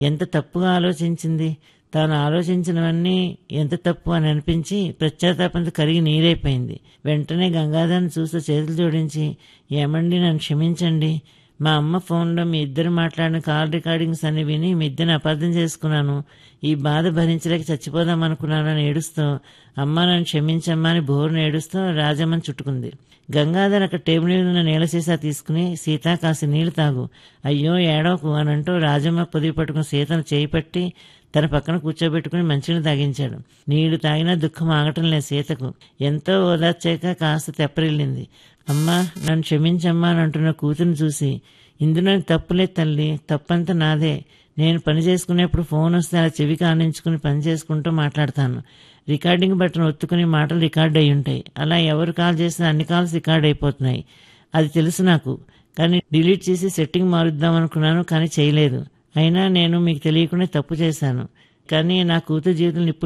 ఎంత తప్పుగా ఆలోచించింది తాను ఆలోచించినవన్నీ ఎంత తప్పు అని అనిపించి పశ్చాత్తాపంతో కరిగి నీరైపోయింది వెంటనే గంగాధర్ని చూస్తూ చేతులు జోడించి ఏమండి నన్ను క్షమించండి మా అమ్మ ఫోన్లో మీ ఇద్దరు మాట్లాడిన కాల్ రికార్డింగ్స్ అన్ని విని మీ ఇద్దరిని అపార్థం చేసుకున్నాను ఈ బాధ భరించలేక చచ్చిపోదాం అనుకున్నాను అని ఏడుస్తూ అమ్మ నన్ను క్షమించమ్మా అని బోరును ఏడుస్తూ రాజమ్మని చుట్టుకుంది గంగాధర్ అక్కడ టేబుల్ మీద ఉన్న నీళ్ళ సీసా తీసుకుని సీత కాసి నీళ్లు తాగు అయ్యో ఏడవకు అని అంటూ రాజమ్మ పొదిగి పట్టుకుని సీతను చేయి పట్టి తన పక్కన కూర్చోబెట్టుకుని మంచిని తాగించాడు నీళ్లు తాగినా దుఃఖం ఆగటం లేదు సీతకు ఎంతో ఓదార్చాక కాస్త తెప్పరిల్లింది అమ్మా నన్ను క్షమించమ్మా అని అంటున్న కూతురుని చూసి ఇందులో తప్పులేదు తల్లి తప్పంతా నాదే నేను పని చేసుకునేప్పుడు ఫోన్ వస్తే అలా చెవికి ఆనించుకుని పని చేసుకుంటూ మాట్లాడతాను రికార్డింగ్ బటన్ ఒత్తుకుని మాటలు రికార్డ్ అయి ఉంటాయి అలా ఎవరు కాల్ చేసినా అన్ని కాల్స్ రికార్డ్ అయిపోతున్నాయి అది తెలుసు నాకు కానీ డిలీట్ చేసి సెట్టింగ్ మారుద్దాం అనుకున్నాను కానీ చేయలేదు అయినా నేను మీకు తెలియకుండా తప్పు చేశాను కానీ నా కూతురు జీవితం నిప్పులు